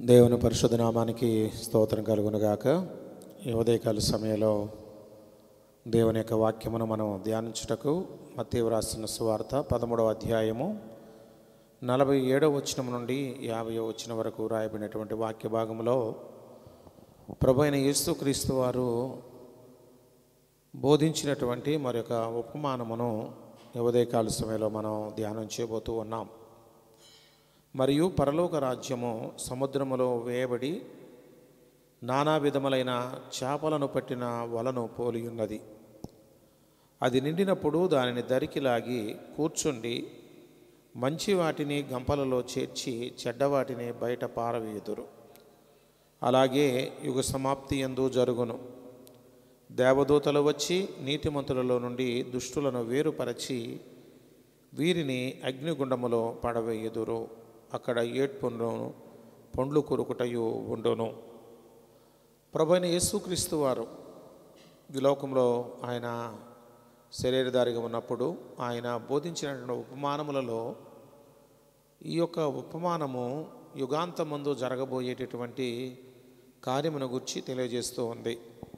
దేవుని పరిశుద్ధ నామానికి స్తోత్రం కలుగునుగాక ఈ ఉదయకాల సమయంలో దేవుని యొక్క వాక్యమును మనం ధ్యానించుటకు మత్తయి వ్రాసిన సువార్త పదమూడవ అధ్యాయము నలభై ఏడవ వచనం నుండి యాభై వచనం వరకు రాయబడినటువంటి వాక్య భాగంలో ప్రభు అయిన యేసుక్రీస్తు వారు బోధించినటువంటి మరొక ఉపమానమును ఈ ఉదయకాల సమయంలో మనం ధ్యానం చేయబోతూ ఉన్నాం మరియు పరలోక రాజ్యము సముద్రములో వేయబడి నానా విధములైన చేపలను పట్టిన వలను పోలి ఉన్నది అది నిండినప్పుడు దానిని దరికి లాగి కూర్చుండి మంచి వాటిని గంపలలో చేర్చి చెడ్డవాటిని బయట పారవేయుదురు అలాగే యుగ సమాప్తి ఎందు జరుగును దేవదూతలు వచ్చి నీతిమంతులలో నుండి దుష్టులను వేరుపరచి వీరిని అగ్నిగుండములో పడవేయుదురు అక్కడ ఏడ్పును పండ్లు కొరుకుటయు ఉండును ప్రభైన యేసుక్రీస్తు వారు ఈ లోకంలో ఆయన శరీరధారిగా ఉన్నప్పుడు ఆయన బోధించినటువంటి ఉపమానములలో ఈ యొక్క ఉపమానము యుగాంతమందు జరగబోయేటటువంటి కార్యమును గురించి తెలియజేస్తూ ఉంది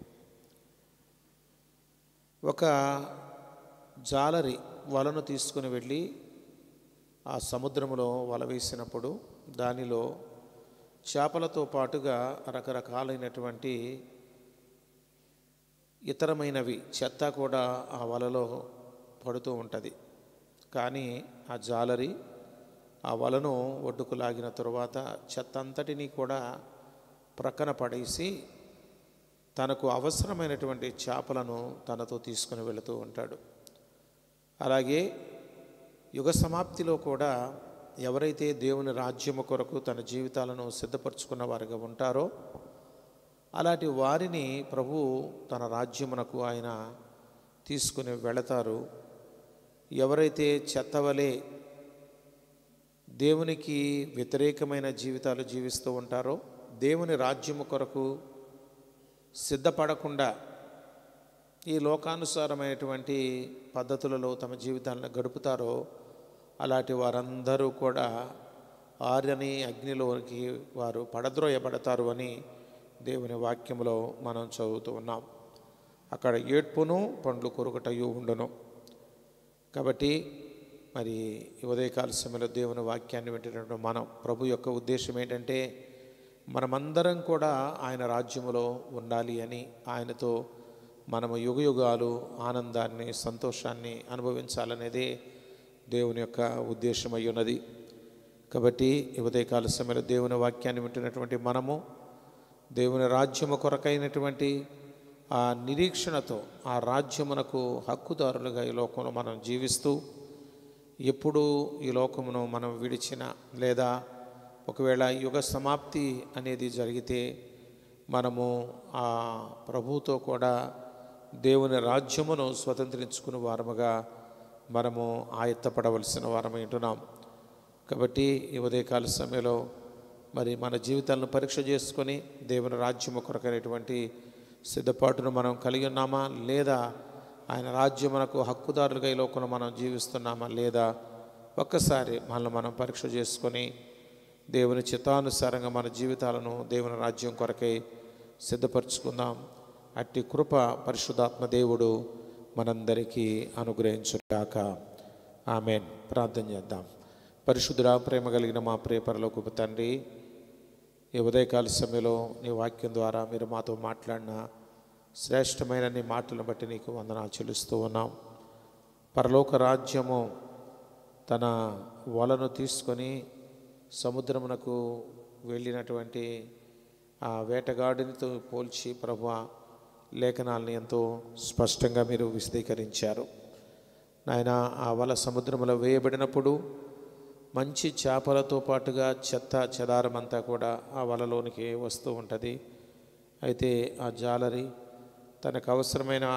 ఒక జాలరి వలను తీసుకుని వెళ్ళి ఆ సముద్రములో వల వేసినప్పుడు దానిలో చేపలతో పాటుగా రకరకాలైనటువంటి ఇతరమైనవి చెత్త కూడా ఆ వలలో పడుతూ ఉంటుంది కానీ ఆ జాలరి ఆ వలను ఒడ్డుకు లాగిన తరువాత చెత్త అంతటినీ కూడా ప్రక్కన పడేసి తనకు అవసరమైనటువంటి చేపలను తనతో తీసుకుని వెళుతూ ఉంటాడు అలాగే యుగ సమాప్తిలో కూడా ఎవరైతే దేవుని రాజ్యము కొరకు తన జీవితాలను సిద్ధపరచుకున్న వారిగా ఉంటారో అలాంటి వారిని ప్రభు తన రాజ్యమునకు ఆయన తీసుకుని వెళతారు ఎవరైతే చెత్తవలే దేవునికి వ్యతిరేకమైన జీవితాలు జీవిస్తూ ఉంటారో దేవుని రాజ్యము కొరకు సిద్ధపడకుండా ఈ లోకానుసారమైనటువంటి పద్ధతులలో తమ జీవితాలను గడుపుతారో అలాంటి వారందరూ కూడా ఆర్యని అగ్నిలోకి వారు పడద్రోయబడతారు అని దేవుని వాక్యములో మనం చదువుతూ ఉన్నాం అక్కడ ఏడ్పును పండ్లు కొరుకటయు ఉండును కాబట్టి మరి ఈ ఉదయకాల సమయంలో దేవుని వాక్యాన్ని వింటున్నటువంటి మనం ప్రభు యొక్క ఉద్దేశం ఏంటంటే మనమందరం కూడా ఆయన రాజ్యములో ఉండాలి అని ఆయనతో మనము యుగ యుగాలు ఆనందాన్ని సంతోషాన్ని అనుభవించాలనేదే దేవుని యొక్క ఉద్దేశమై ఉన్నది కాబట్టి ఈ ఉదయకాల సమయంలో దేవుని వాక్యాన్ని వింటున్నటువంటి మనము దేవుని రాజ్యము కొరకైనటువంటి ఆ నిరీక్షణతో ఆ రాజ్యమునకు హక్కుదారులుగా ఈ లోకంలో మనం జీవిస్తూ ఎప్పుడు ఈ లోకమును మనం విడిచిన లేదా ఒకవేళ యుగ సమాప్తి అనేది జరిగితే మనము ఆ ప్రభువుతో కూడా దేవుని రాజ్యమును స్వతంత్రించుకుని వారముగా మనము ఆయత్తపడవలసిన వారమై ఉంటున్నాం కాబట్టి ఈ ఉదయకాల సమయంలో మరి మన జీవితాలను పరీక్ష చేసుకొని దేవుని రాజ్యము కొరకైనటువంటి సిద్ధపాటును మనం కలిగి ఉన్నామా లేదా ఆయన రాజ్యమునకు హక్కుదారులుగా ఈ లోకంలో మనం జీవిస్తున్నామా లేదా ఒక్కసారి మనల్ని మనం పరీక్ష చేసుకొని దేవుని చిత్తానుసారంగా మన జీవితాలను దేవుని రాజ్యం కొరకై సిద్ధపరచుకుందాం అట్టి కృప పరిశుద్ధాత్మ దేవుడు మనందరికీ అనుగ్రహించుగాక ఆమెన్ ప్రార్థన చేద్దాం పరిశుద్ధుడా ప్రేమ కలిగిన మా ప్రియపరలోకి తండ్రి ఈ ఉదయకాల సమయంలో నీ వాక్యం ద్వారా మీరు మాతో మాట్లాడిన శ్రేష్టమైన నీ మాటలను బట్టి నీకు వందనాలు చెల్లిస్తూ ఉన్నాం పరలోక రాజ్యము తన వలను తీసుకొని సముద్రమునకు వెళ్ళినటువంటి ఆ వేటగాడినితో పోల్చి ప్రభు లేఖనాలను ఎంతో స్పష్టంగా మీరు విశదీకరించారు నాయన ఆ వల సముద్రంలో వేయబడినప్పుడు మంచి చేపలతో పాటుగా చెత్త చెదారమంతా కూడా ఆ వలలోనికి వస్తూ ఉంటుంది అయితే ఆ జాలరి తనకు అవసరమైన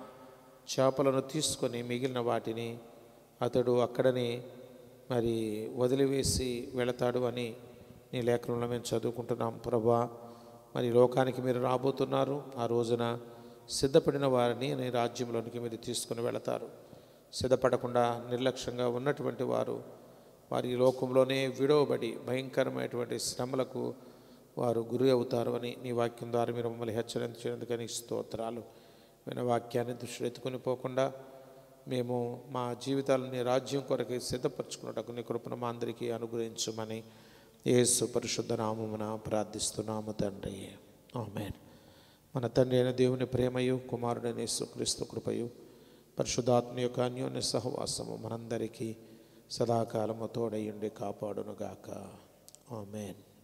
చేపలను తీసుకొని మిగిలిన వాటిని అతడు అక్కడనే మరి వదిలివేసి వెళతాడు అని నీ లేఖనంలో మేము చదువుకుంటున్నాం ప్రభా మరి లోకానికి మీరు రాబోతున్నారు ఆ రోజున సిద్ధపడిన వారిని నీ రాజ్యంలోనికి మీరు తీసుకుని వెళతారు సిద్ధపడకుండా నిర్లక్ష్యంగా ఉన్నటువంటి వారు వారి ఈ లోకంలోనే విడవబడి భయంకరమైనటువంటి శ్రమలకు వారు గురి అవుతారు అని నీ వాక్యం ద్వారా మీరు మమ్మల్ని హెచ్చరించినందుకని స్తోత్రాలు విన వాక్యాన్ని దృష్టిలో ఎత్తుకొని పోకుండా మేము మా జీవితాలను నీ రాజ్యం కొరకై సిద్ధపరచుకున్నటకు నీ కృపను మా అందరికీ అనుగ్రహించమని యేసు పరిశుద్ధ నామమున ప్రార్థిస్తున్నాము తండ్రి ఆమెన్ మన తండ్రి అయిన దేవుని ప్రేమయు కుమారుడైన యేసుక్రీస్తు కృపయు పరిశుద్ధాత్మ యొక్క అన్యోన్య సహవాసము మనందరికీ సదాకాలము తోడయుండి కాపాడునుగాక ఆమెన్